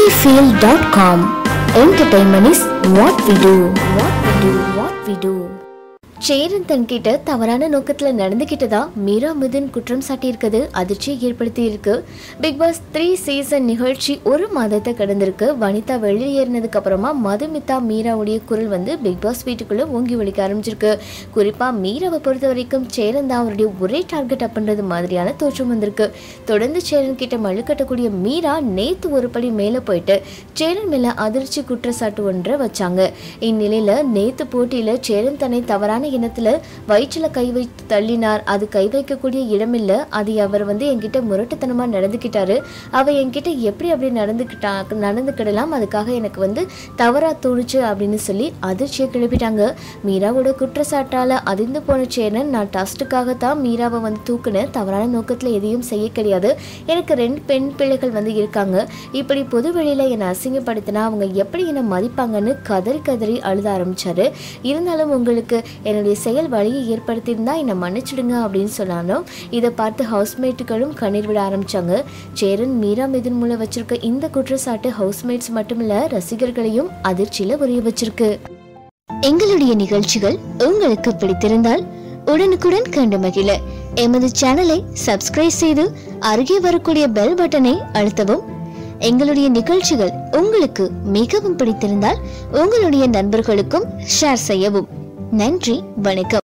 sunnyfield.com. Entertainment is what we do. What we do. What we do. Cheran தன்கிட்ட தவறான நோக்கத்துல நடந்துகிட்டதா மீரா மிதுன் குற்றம் சாட்டியிருக்கிறது அதிர்ச்சியை ஏற்படுத்தி இருக்கு பிக் பாஸ் த்ரீ சீசன் நிகழ்ச்சி ஒரு மாதத்தை கடந்திருக்கு வனிதா வெளியேறினதுக்கு அப்புறமா மதுமிதா மீராவுடைய குரல் வந்து பிக் பாஸ் வீட்டுக்குள்ள ஓங்கி ஒழிக்க ஆரம்பிச்சிருக்கு குறிப்பா மீராவை பொறுத்த வரைக்கும் சேரன் தான் அவருடைய ஒரே டார்கெட் அப்படின்றது மாதிரியான தோற்றம் வந்திருக்கு தொடர்ந்து சேரன் கிட்ட மழுக்கட்டக்கூடிய மீரா நேத்து ஒரு படி மேல போயிட்டு சேரன் மேல அதிர்ச்சி குற்றச்சாட்டு ஒன்றை வச்சாங்க இந்நிலையில நேத்து போட்டியில சேரன் தன்னை தவறான இனத்துல வயிற்றுல கை வைத்து தள்ளினார் அது கை வைக்கக்கூடிய இடமில்ல அது அவர் வந்து என்கிட்ட முரட்டுத்தனமா நடந்துக்கிட்டாரு அவ என்கிட்ட எப்படி அப்படி நடந்துக்கிட்டா நடந்துக்கிடலாம் அதுக்காக எனக்கு வந்து தவறா தோணுச்சு அப்படின்னு சொல்லி அதிர்ச்சியை கிளப்பிட்டாங்க மீராவோட குற்றச்சாட்டால அதிர்ந்து போன சேரன் நான் டஸ்ட்டுக்காக தான் மீராவை வந்து தூக்குனேன் தவறான நோக்கத்துல எதையும் செய்ய கிடையாது எனக்கு ரெண்டு பெண் பிள்ளைகள் வந்து இருக்காங்க இப்படி பொது வெளியில என்னை அசிங்கப்படுத்தினா அவங்க எப்படி என்னை மதிப்பாங்கன்னு கதறி கதறி அழுத ஆரம்பிச்சாரு இருந்தாலும் உங்களுக்கு என்னுடைய செயல் வழியை ஏற்படுத்தியிருந்தா என்னை மன்னிச்சிடுங்க அப்படின்னு சொன்னாலும் இதை பார்த்து ஹவுஸ்மேட்டுகளும் கண்ணீர் விட ஆரம்பிச்சாங்க சேரன் மீரா மிதுன் மூலம் வச்சிருக்க இந்த குற்றச்சாட்டு ஹவுஸ்மேட்ஸ் மட்டுமில்ல ரசிகர்களையும் அதிர்ச்சியில உரிய வச்சிருக்கு எங்களுடைய நிகழ்ச்சிகள் உங்களுக்கு பிடித்திருந்தால் உடனுக்குடன் கண்டு மகிழ எமது சேனலை சப்ஸ்கிரைப் செய்து அருகே வரக்கூடிய பெல் பட்டனை அழுத்தவும் எங்களுடைய நிகழ்ச்சிகள் உங்களுக்கு மிகவும் பிடித்திருந்தால் உங்களுடைய நண்பர்களுக்கும் ஷேர் செய்யவும் நன்றி வணக்கம்